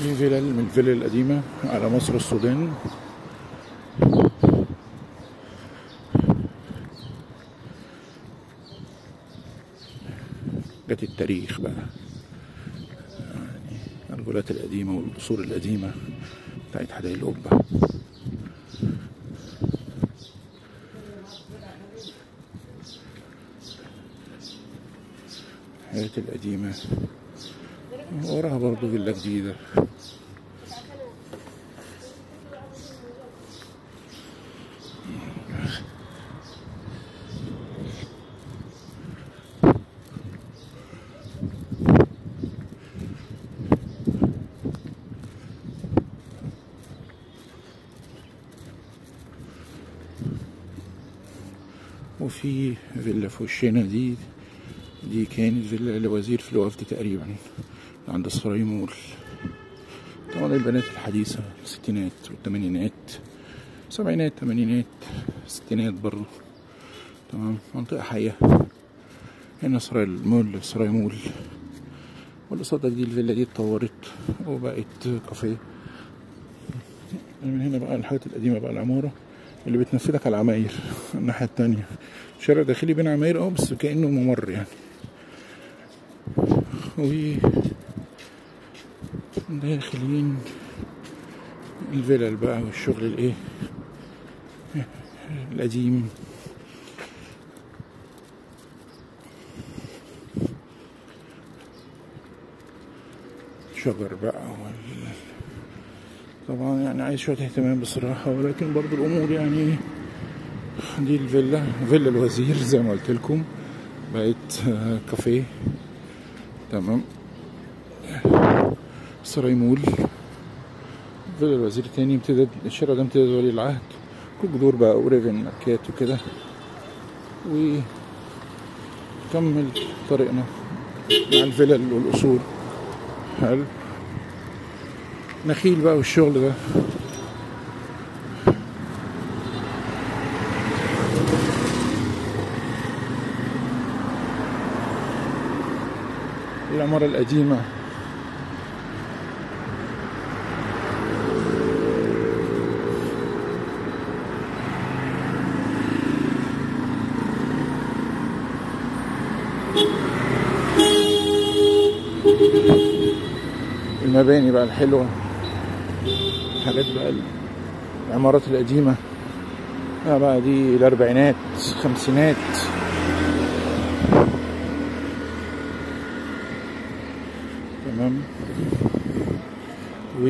دي فيلل من الفيلل القديمة على مصر السودان جت التاريخ بقى يعني الرجولات القديمة والقصور القديمة بتاعت حدائق القبة الحاجات القديمة وراها برضو فيلا جديدة وفي فيلا في وشنا دي دي كانت فيلا لوزير في الوفد تقريبا عند سرايمول طبعا البنات الحديثة الستينات والثمانينات سبعينات تمانينات ستينات برضه تمام منطقة حية هنا سراي المول سراي مول واللي صدق دي الفيلا دي اتطورت وبقت كافيه من هنا بقى الحاجات القديمة بقى العمارة اللي بتنفذك على العماير الناحية التانية شارع داخلي بين عماير اه بس كأنه ممر يعني و داخلين الفلل بقى والشغل الايه القديم شجر بقى وال... طبعا يعني عايز شوية اهتمام بصراحة ولكن برضو الأمور يعني دي الفيلا فيلا الوزير زي ما قلت لكم بقت كافيه تمام سراي مول فيلا الوزير تاني امتداد الشارع ده امتداد ولي العهد كوك بقى وريفن ماركات وكده وكمل طريقنا مع الفلل والأصول حلو نخيل بقى والشغل ده العمارة القديمة المباني بقى الحلوة الحاجات بقى العمارات القديمة بقى, بقى دي الأربعينات خمسينات تمام و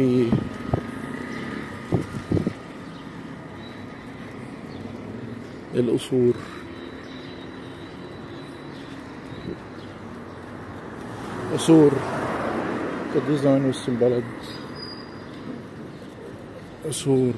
القصور قصور كانت دي زمان وسط البلد قصور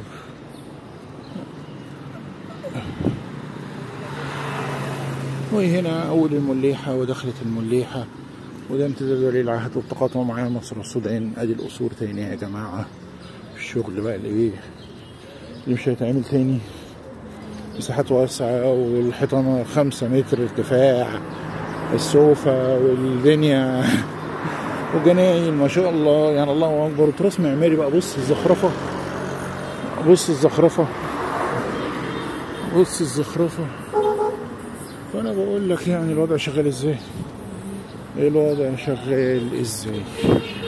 وهنا أول المليحة ودخلت المليحة وده امتداد ولي العهد والتقاطع مع مصر والسودان ادي القصور تاني يا جماعة الشغل بقى اللي ايه اللي مش هيتعمل تاني مساحات واسعة والحيطانة خمسة متر ارتفاع السوفة والدنيا وجناين ما شاء الله يعني الله اكبر وتراث معماري بقى بص الزخرفة بص الزخرفة بص الزخرفة فانا بقول لك يعني الوضع شغال ازاي الوضع شغال ازاي